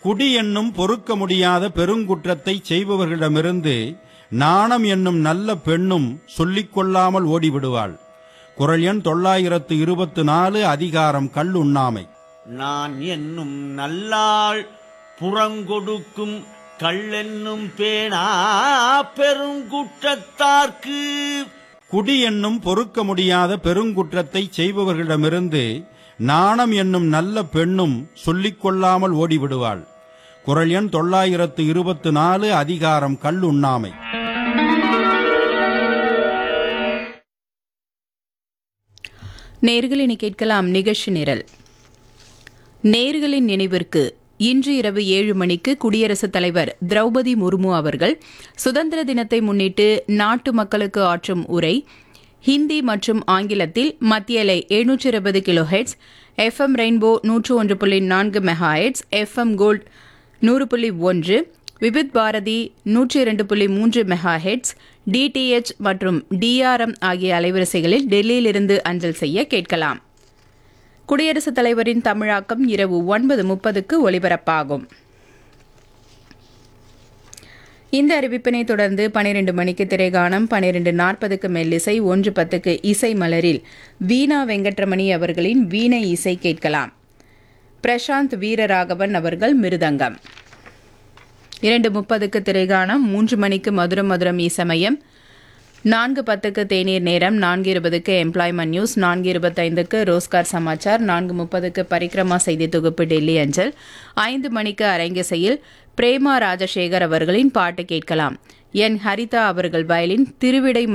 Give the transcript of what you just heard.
குடி என்னும் பொறுக்க முடியாத பெருங்குற்றத்தை செய்பவர்களிடமிருந்து நாணம் என்னும் நல்ல பெண்ணும் சொல்லிக் கொள்ளாமல் ஓடிவிடுவாள் குரல் எண் தொள்ளாயிரத்து இருபத்து நாலு அதிகாரம் கல்லுண்ணாமை நான் என்னும் நல்லாள் புறங்கொடுக்கும் கள்ளென்னும் பேணா பெருங்குற்றத்தார்க்கு குடி என்னும் பொறுக்க முடியாத பெருங்குற்றத்தை செய்பவர்களிடமிருந்து நாணம் என்னும் நல்ல பெண்ணும் சொல்லிக் கொள்ளாமல் ஓடிவிடுவாள் குரல் எண் தொள்ளாயிரத்து இருபத்து நாலு அதிகாரம் கல்லுண்ணாமை நேர்களினி கேட்கலாம் நிகழ்ச்சி நிரல் நேர்களின் நினைவிற்கு இன்று இரவு ஏழு மணிக்கு குடியரசுத் தலைவர் திரௌபதி முர்மு அவர்கள் சுதந்திர தினத்தை முன்னிட்டு நாட்டு மக்களுக்கு ஆற்றும் உரை ஹிந்தி மற்றும் ஆங்கிலத்தில் மத்திய அலை எழுநூற்றி இருபது கிலோ ஹெட்ஸ் எஃப்எம் ரெயின்போ நூற்று ஒன்று புள்ளி நான்கு மெகா ஹெட்ஸ் எஃப்எம் கோல்ட் நூறு புள்ளி ஒன்று விபித் பாரதி நூற்றி இரண்டு புள்ளி மூன்று மெகா ஹெட்ஸ் டிடிஎச் மற்றும் டிஆர்எம் ஆகிய அலைவரிசைகளில் டெல்லியிலிருந்து அஞ்சல் செய்ய கேட்கலாம் குடியரசுத் தலைவரின் தமிழாக்கம் இரவு ஒன்பது முப்பதுக்கு ஒலிபரப்பாகும் இந்த அறிவிப்பினை தொடர்ந்து பனிரெண்டு மணிக்கு திரைகானம் பனிரெண்டு நாற்பதுக்கு மெல்லிசை ஒன்று பத்துக்கு இசை மலரில் வீணா வெங்கட்ரமணி அவர்களின் வீணை இசை கேட்கலாம் பிரசாந்த் வீரராகவன் அவர்கள் மிருதங்கம் இரண்டு முப்பதுக்கு திரைகானம் மூன்று மணிக்கு மதுரம் மதுரம் இசமயம் நான்கு பத்துக்கு தேநீர் நேரம் நான்கு இருபதுக்கு எம்ப்ளாய்மெண்ட் நியூஸ் நான்கு இருபத்தைந்துக்கு ரோஸ்கார் சமாச்சார் நான்கு முப்பதுக்கு பரிக்ரமா செய்தி தொகுப்பு டெல்லி அஞ்சல் ஐந்து மணிக்கு அரங்கிசையில் பிரேமா ராஜசேகர் அவர்களின் பாட்டு கேட்கலாம் என் ஹரிதா அவர்கள் வயலின் திருவிடை